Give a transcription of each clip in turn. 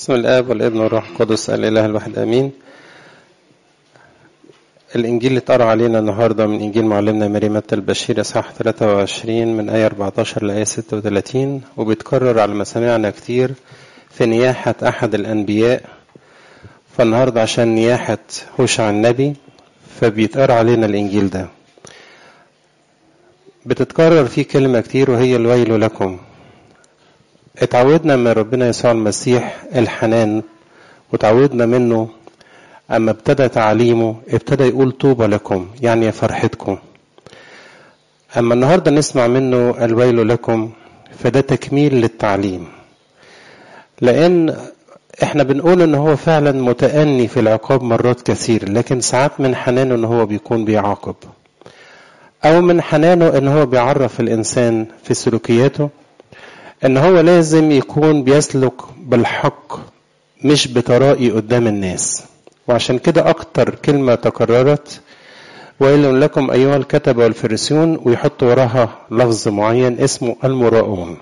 بسم الآب والابن والروح القدس الإله الواحد آمين الإنجيل اللي اتقرأ علينا النهاردة من إنجيل معلمنا مريم البشير إصحاح 23 من آية 14 لآية 36 وبيتكرر على مسامعنا كتير في نياحة أحد الأنبياء فالنهاردة عشان نياحة هوشع النبي فبيتقرأ علينا الإنجيل ده بتتكرر فيه كلمة كتير وهي الويل لكم اتعودنا من ربنا يسوع المسيح الحنان وتعودنا منه أما ابتدى تعليمه ابتدى يقول طوبى لكم يعني يا فرحتكم أما النهاردة نسمع منه الويل لكم فده تكميل للتعليم لأن احنا بنقول ان هو فعلا متأني في العقاب مرات كثير لكن ساعات من حنانه ان هو بيكون بيعاقب او من حنانه ان هو بيعرف الانسان في سلوكياته ان هو لازم يكون بيسلك بالحق مش بترائي قدام الناس وعشان كده اكتر كلمة تكررت ويل لكم ايها الكتبة والفريسيون ويحط وراها لفظ معين اسمه المراؤون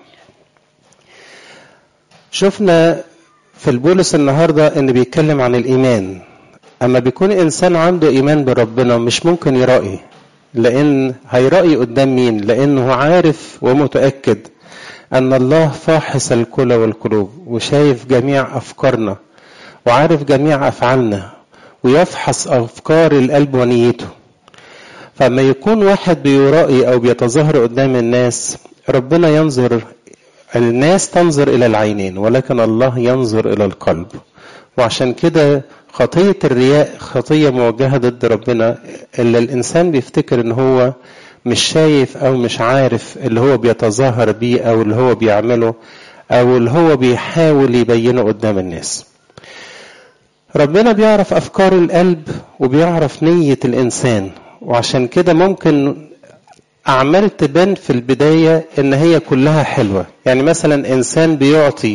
شفنا في البولس النهاردة ان بيتكلم عن الايمان اما بيكون انسان عنده ايمان بربنا مش ممكن يرائي لان هيرائي قدام مين لانه عارف ومتأكد أن الله فاحص الكلى والقلوب وشايف جميع أفكارنا وعارف جميع أفعالنا ويفحص أفكار القلب ونيته فما يكون واحد بيرائي أو بيتظاهر قدام الناس ربنا ينظر الناس تنظر إلى العينين ولكن الله ينظر إلى القلب وعشان كده خطية الرياء خطية موجهة ضد ربنا اللي الإنسان بيفتكر إن هو مش شايف او مش عارف اللي هو بيتظاهر بيه او اللي هو بيعمله او اللي هو بيحاول يبينه قدام الناس ربنا بيعرف افكار القلب وبيعرف نية الانسان وعشان كده ممكن اعمال تبان في البداية ان هي كلها حلوة يعني مثلا انسان بيعطي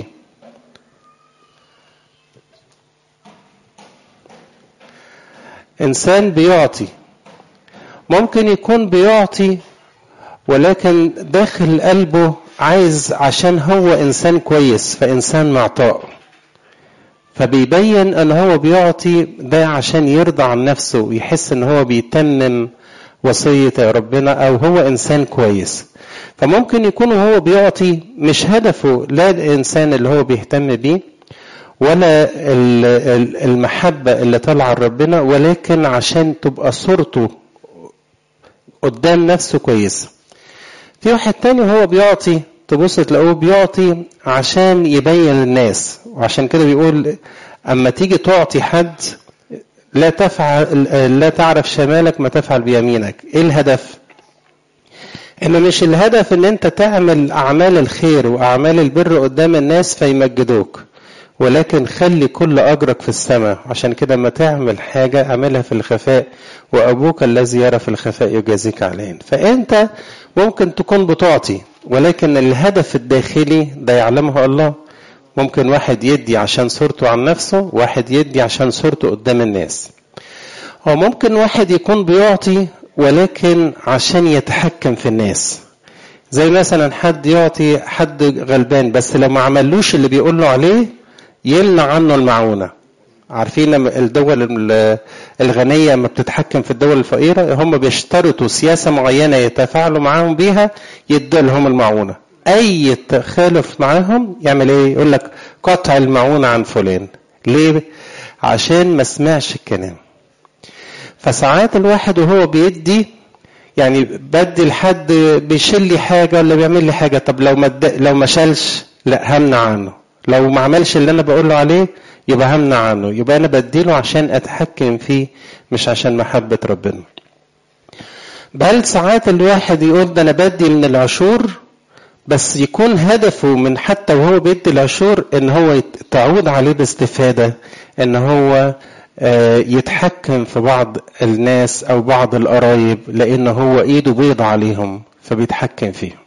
انسان بيعطي ممكن يكون بيعطي ولكن داخل قلبه عايز عشان هو انسان كويس فانسان معطاء فبيبين ان هو بيعطي ده عشان يرضى عن نفسه ويحس ان هو بيتمم وصية ربنا او هو انسان كويس فممكن يكون هو بيعطي مش هدفه لا الانسان اللي هو بيهتم بيه ولا المحبة اللي طالعة لربنا ولكن عشان تبقى صورته قدام نفسه كويس في واحد تاني هو بيعطي تبص تلاقوه بيعطي عشان يبين للناس وعشان كده بيقول اما تيجي تعطي حد لا تفعل لا تعرف شمالك ما تفعل بيمينك ايه الهدف انه مش الهدف ان انت تعمل اعمال الخير واعمال البر قدام الناس فيمجدوك ولكن خلي كل أجرك في السماء عشان كده ما تعمل حاجة اعملها في الخفاء وأبوك الذي يرى في الخفاء يجازيك عليه فأنت ممكن تكون بتعطي ولكن الهدف الداخلي ده يعلمه الله ممكن واحد يدي عشان صورته عن نفسه واحد يدي عشان صورته قدام الناس هو ممكن واحد يكون بيعطي ولكن عشان يتحكم في الناس زي مثلا حد يعطي حد غلبان بس لو ما عملوش اللي بيقول له عليه يمنع عنه المعونة عارفين الدول الغنية لما بتتحكم في الدول الفقيرة هم بيشترطوا سياسة معينة يتفاعلوا معاهم بيها يدوا لهم المعونة أي تخالف معاهم يعمل إيه؟ يقول لك قطع المعونة عن فلان ليه؟ عشان ما سمعش الكلام فساعات الواحد وهو بيدي يعني بدي لحد بيشيل لي حاجة ولا بيعمل لي حاجة طب لو ما لو ما شالش لا همنع عنه لو ما عملش اللي انا بقول له عليه يبقى همنع عنه يبقى انا بديله عشان اتحكم فيه مش عشان محبة ربنا بل ساعات الواحد يقول ده انا بدي من العشور بس يكون هدفه من حتى وهو بيدي العشور ان هو تعود عليه باستفادة ان هو يتحكم في بعض الناس او بعض القرايب لان هو ايده بيض عليهم فبيتحكم فيهم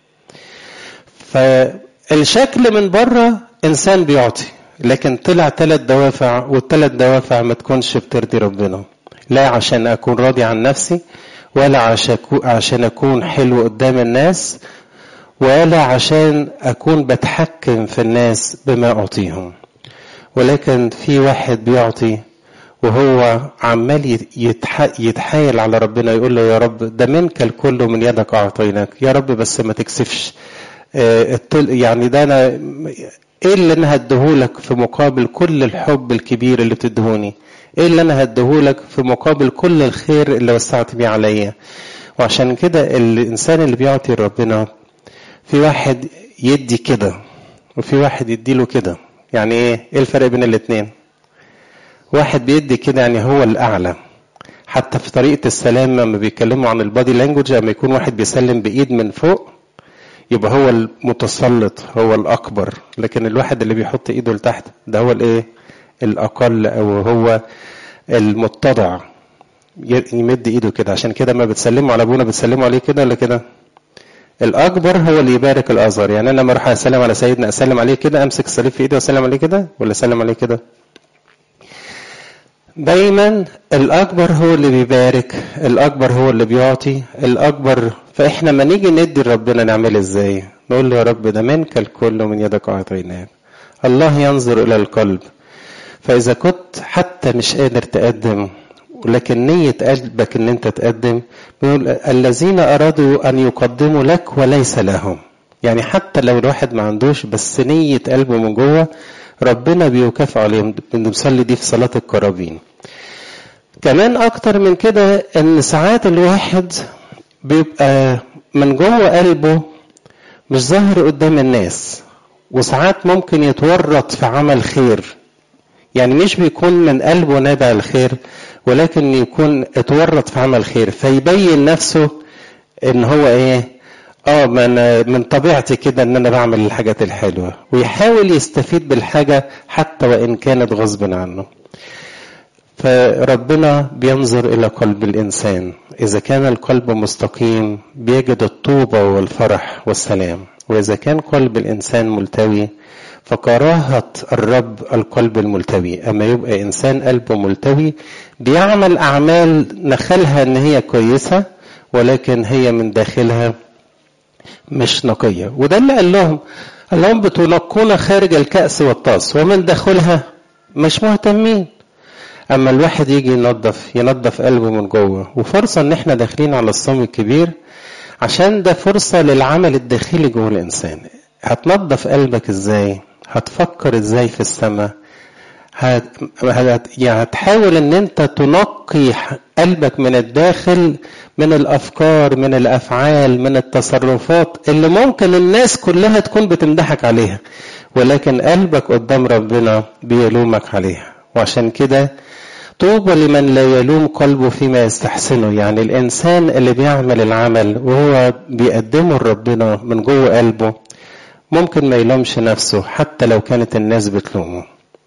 فالشكل من بره انسان بيعطي لكن طلع ثلاث دوافع والثلاث دوافع ما تكونش بترضي ربنا لا عشان اكون راضي عن نفسي ولا عشان اكون حلو قدام الناس ولا عشان اكون بتحكم في الناس بما اعطيهم ولكن في واحد بيعطي وهو عمال يتحايل على ربنا يقول له يا رب ده منك الكل ومن يدك اعطيناك يا رب بس ما تكسفش يعني ده انا ايه اللي انا هديهولك في مقابل كل الحب الكبير اللي بتدهوني ايه اللي انا هديهولك في مقابل كل الخير اللي وسعت بيه عليا وعشان كده الانسان اللي بيعطي ربنا في واحد يدي كده وفي واحد يديله كده يعني ايه ايه الفرق بين الاتنين واحد بيدي كده يعني هو الاعلى حتى في طريقه السلام لما بيتكلموا عن البادي لانجوج لما يكون واحد بيسلم بايد من فوق يبقى هو المتسلط هو الاكبر لكن الواحد اللي بيحط ايده لتحت ده هو الايه الاقل او هو المتضع يمد ايده كده عشان كده ما بتسلموا على ابونا بتسلموا عليه كده ولا كده الاكبر هو اللي يبارك الاصغر يعني انا لما اروح اسلم على سيدنا اسلم عليه كده امسك الصليب في ايدي واسلم عليه كده ولا اسلم عليه كده دايما الاكبر هو اللي بيبارك الاكبر هو اللي بيعطي الاكبر فاحنا ما نيجي ندي لربنا نعمل ازاي نقول له يا رب ده منك الكل ومن يدك اعطيناك الله ينظر الى القلب فاذا كنت حتى مش قادر تقدم ولكن نية قلبك ان انت تقدم بيقول الذين ارادوا ان يقدموا لك وليس لهم يعني حتى لو الواحد ما عندوش بس نية قلبه من جوه ربنا بيكافئ عليهم بنصلي دي في صلاة القرابين كمان اكتر من كده ان ساعات الواحد بيبقى من جوه قلبه مش ظاهر قدام الناس وساعات ممكن يتورط في عمل خير يعني مش بيكون من قلبه نابع الخير ولكن يكون اتورط في عمل خير فيبين نفسه ان هو ايه اه من من طبيعتي كده ان انا بعمل الحاجات الحلوه ويحاول يستفيد بالحاجه حتى وان كانت غصب عنه فربنا بينظر الى قلب الانسان اذا كان القلب مستقيم بيجد الطوبه والفرح والسلام واذا كان قلب الانسان ملتوي فكراهة الرب القلب الملتوي أما يبقى إنسان قلبه ملتوي بيعمل أعمال نخلها إن هي كويسة ولكن هي من داخلها مش نقية وده اللي قال لهم قال لهم بتنقون خارج الكأس والطاس ومن داخلها مش مهتمين أما الواحد يجي ينظف ينظف قلبه من جوه وفرصة إن إحنا داخلين على الصوم الكبير عشان ده فرصة للعمل الداخلي جوه الإنسان هتنظف قلبك إزاي هتفكر ازاي في السماء هت... هت... يعني هتحاول ان انت تنقي قلبك من الداخل من الافكار من الافعال من التصرفات اللي ممكن الناس كلها تكون بتمدحك عليها ولكن قلبك قدام ربنا بيلومك عليها وعشان كده طوبى لمن لا يلوم قلبه فيما يستحسنه يعني الانسان اللي بيعمل العمل وهو بيقدمه لربنا من جوه قلبه ممكن ما يلومش نفسه حتى لو كانت الناس بتلومه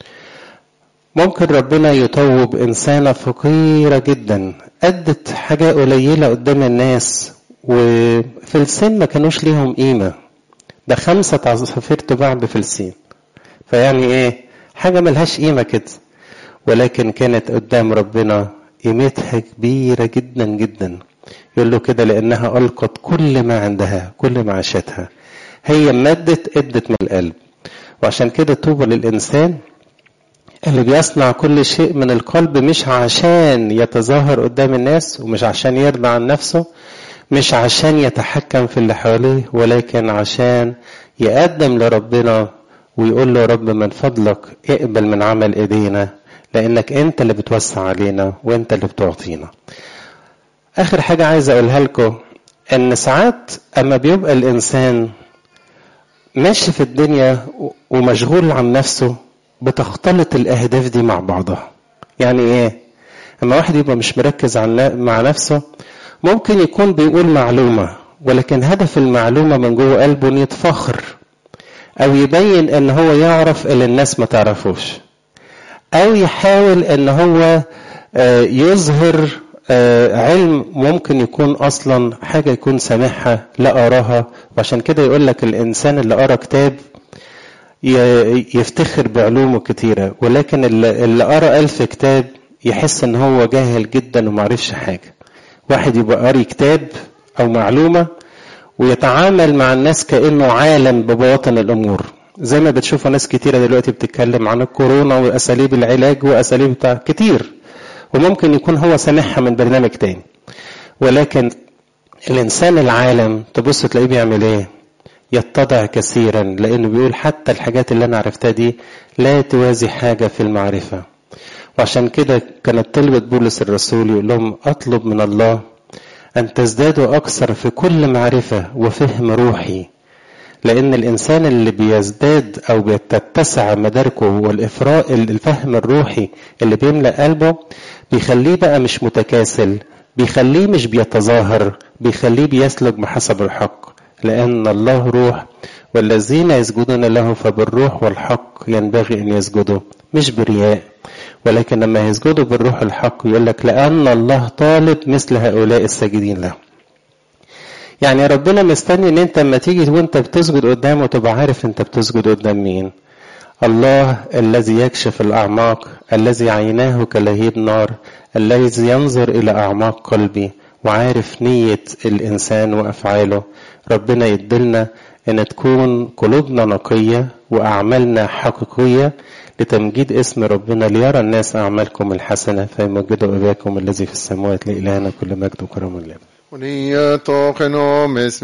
ممكن ربنا يطوب إنسانة فقيرة جدا أدت حاجة قليلة قدام الناس وفي السن ما كانوش ليهم قيمة ده خمسة عصافير تباع بفلسين فيعني ايه حاجة ملهاش قيمة كده ولكن كانت قدام ربنا قيمتها كبيرة جدا جدا يقول له كده لأنها ألقت كل ما عندها كل معاشاتها هي مادت ادت من القلب وعشان كده طوبى للإنسان اللي بيصنع كل شيء من القلب مش عشان يتظاهر قدام الناس ومش عشان يرضى عن نفسه مش عشان يتحكم في اللي حواليه ولكن عشان يقدم لربنا ويقول له يا رب من فضلك اقبل من عمل ايدينا لانك انت اللي بتوسع علينا وانت اللي بتعطينا اخر حاجه عايز اقولها لكم ان ساعات اما بيبقى الانسان ماشي في الدنيا ومشغول عن نفسه بتختلط الاهداف دي مع بعضها يعني ايه اما واحد يبقى مش مركز مع نفسه ممكن يكون بيقول معلومه ولكن هدف المعلومه من جوه قلبه ان يتفخر او يبين ان هو يعرف اللي الناس ما تعرفوش او يحاول ان هو يظهر علم ممكن يكون اصلا حاجه يكون سامعها لا اراها وعشان كده يقول لك الانسان اللي قرا كتاب يفتخر بعلومه كتيرة ولكن اللي قرا ألف كتاب يحس ان هو جاهل جدا ومعرفش حاجة واحد يبقى قاري كتاب او معلومة ويتعامل مع الناس كأنه عالم ببواطن الأمور زي ما بتشوفوا ناس كتيرة دلوقتي بتتكلم عن الكورونا وأساليب العلاج وأساليب بتاع كتير وممكن يكون هو سامعها من برنامج تاني ولكن الإنسان العالم تبص تلاقيه بيعمل إيه؟ يتضع كثيرا لأنه بيقول حتى الحاجات اللي أنا عرفتها دي لا توازي حاجة في المعرفة وعشان كده كانت طلبة بولس الرسول يقول لهم أطلب من الله أن تزدادوا أكثر في كل معرفة وفهم روحي لأن الإنسان اللي بيزداد أو بيتسع مداركه والإفراء الفهم الروحي اللي بيملأ قلبه بيخليه بقى مش متكاسل بيخليه مش بيتظاهر بيخليه بيسلك بحسب الحق لأن الله روح والذين يسجدون له فبالروح والحق ينبغي أن يسجدوا مش برياء ولكن لما يسجدوا بالروح الحق يقول لك لأن الله طالب مثل هؤلاء الساجدين له يعني ربنا مستني ان انت لما تيجي وانت بتسجد قدامه تبقى عارف انت بتسجد قدام مين الله الذي يكشف الاعماق الذي عيناه كلهيب نار الذي ينظر الى اعماق قلبي وعارف نية الانسان وافعاله ربنا يدلنا ان تكون قلوبنا نقية واعمالنا حقيقية لتمجيد اسم ربنا ليرى الناس اعمالكم الحسنة فيمجدوا اباكم الذي في السماوات لإلهنا كل مجد وكرم لله ونية